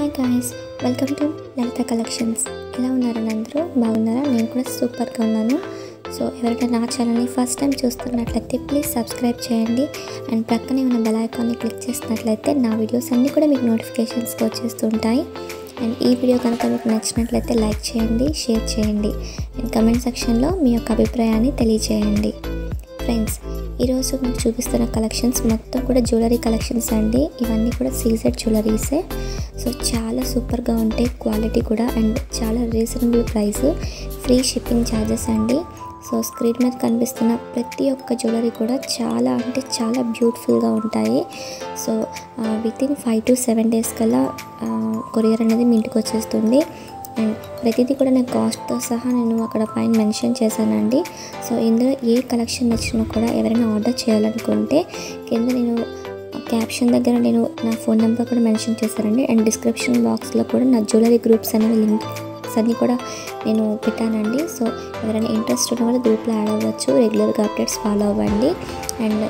hi guys welcome to Lalitha collections ఎలా ఉన్నారని అందరూ బాగున్నారా నేను కూడా సూపర్గా ఉన్నాను సో ఎవరైనా నా ఛానల్ని ఫస్ట్ టైం చూస్తున్నట్లయితే ప్లీజ్ సబ్స్క్రైబ్ చేయండి అండ్ ప్రక్కనే ఉన్న బెల్ ఐకాన్ని క్లిక్ చేసినట్లయితే నా వీడియోస్ అన్నీ కూడా మీకు నోటిఫికేషన్స్కి వచ్చేస్తుంటాయి అండ్ ఈ వీడియో కనుక మీకు నచ్చినట్లయితే లైక్ చేయండి షేర్ చేయండి అండ్ కమెంట్ సెక్షన్లో మీ యొక్క అభిప్రాయాన్ని తెలియచేయండి ఫ్రెండ్స్ ఈరోజు మీకు చూపిస్తున్న కలెక్షన్స్ మొత్తం కూడా జ్యువెలరీ కలెక్షన్స్ అండి ఇవన్నీ కూడా సీజెడ్ జ్యువెలరీసే సో చాలా సూపర్గా ఉంటాయి క్వాలిటీ కూడా అండ్ చాలా reasonable price free shipping charges అండి సో స్క్రీన్ మీద కనిపిస్తున్న ప్రతి ఒక్క జ్యువెలరీ కూడా చాలా అంటే చాలా బ్యూటిఫుల్గా ఉంటాయి so within five to seven days కల్లా కొరియర్ అనేది మీ ఇంటికి వచ్చేస్తుంది అండ్ ప్రతిదీ కూడా నేను కాస్ట్తో సహా నేను అక్కడ పైన మెన్షన్ చేశానండి సో ఇందులో ఏ కలెక్షన్ నచ్చినా కూడా ఎవరైనా ఆర్డర్ చేయాలనుకుంటే కింద నేను క్యాప్షన్ దగ్గర నేను నా ఫోన్ నెంబర్ కూడా మెన్షన్ చేశానండి అండ్ డిస్క్రిప్షన్ బాక్స్లో కూడా నా జ్యువెలరీ గ్రూప్స్ అనేవి లింక్స్ అన్నీ కూడా నేను పెట్టానండి సో ఎవరైనా ఇంట్రెస్ట్ ఉన్న వాళ్ళు గ్రూప్లో యాడ్ అవ్వచ్చు రెగ్యులర్గా అప్డేట్స్ ఫాలో అవ్వండి అండ్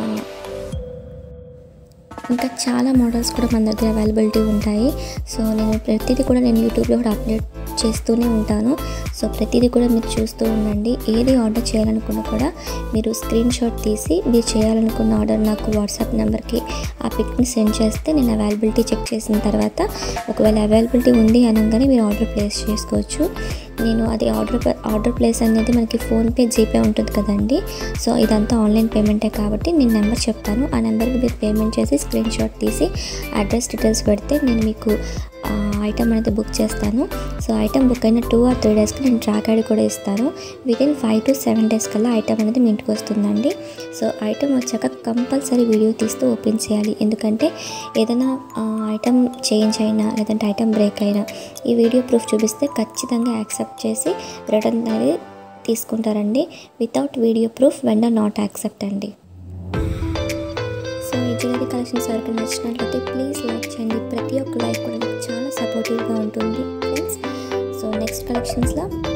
ఇంకా చాలా మోడల్స్ కూడా మన దగ్గర అవైలబిలిటీ ఉంటాయి సో నేను ప్రతిదీ కూడా నేను యూట్యూబ్లో కూడా అప్డేట్ చేస్తూనే ఉంటాను సో ప్రతిదీ కూడా మీరు చూస్తూ ఉండండి ఏది ఆర్డర్ చేయాలనుకున్నా కూడా మీరు స్క్రీన్ షాట్ తీసి మీరు చేయాలనుకున్న ఆర్డర్ నాకు వాట్సాప్ నెంబర్కి ఆ పిక్ని సెండ్ చేస్తే నేను అవైలబిలిటీ చెక్ చేసిన తర్వాత ఒకవేళ అవైలబిలిటీ ఉంది అనగానే మీరు ఆర్డర్ ప్లేస్ చేసుకోవచ్చు నేను అది ఆర్డర్ ఆర్డర్ ప్లేస్ అనేది మనకి ఫోన్పే జీపే ఉంటుంది కదండి సో ఇదంతా ఆన్లైన్ పేమెంటే కాబట్టి నేను నెంబర్ చెప్తాను ఆ నెంబర్కి మీరు పేమెంట్ చేసి స్క్రీన్ షాట్ తీసి అడ్రస్ డీటెయిల్స్ పెడితే నేను మీకు ఐటమ్ అనేది బుక్ చేస్తాను సో ఐటమ్ బుక్ అయిన టూ ఆర్ త్రీ డేస్కి నేను ట్రాక్ ఐడి కూడా ఇస్తాను within five to seven days కల్లా ఐటమ్ అనేది మీ ఇంటికి వస్తుందండి సో ఐటమ్ వచ్చాక కంపల్సరీ వీడియో తీస్తూ ఓపెన్ చేయాలి ఎందుకంటే ఏదైనా ఐటమ్ చేంజ్ అయినా లేదంటే ఐటమ్ బ్రేక్ అయినా ఈ వీడియో ప్రూఫ్ చూపిస్తే ఖచ్చితంగా యాక్సెప్ట్ చేసి రిటర్న్ అనేది తీసుకుంటారండి without video proof vendor not accept అండి సో ఈ జ్యువెలరీ కలెక్షన్స్ ఎవరికి నచ్చినట్లయితే ప్లీజ్ లైక్ చేయండి ప్రతి ఒక్క లైక్ కూడా నాకు చాలా సపోర్టివ్గా ఉంటుంది ఫ్రెండ్స్ సో నెక్స్ట్ కలెక్షన్స్లో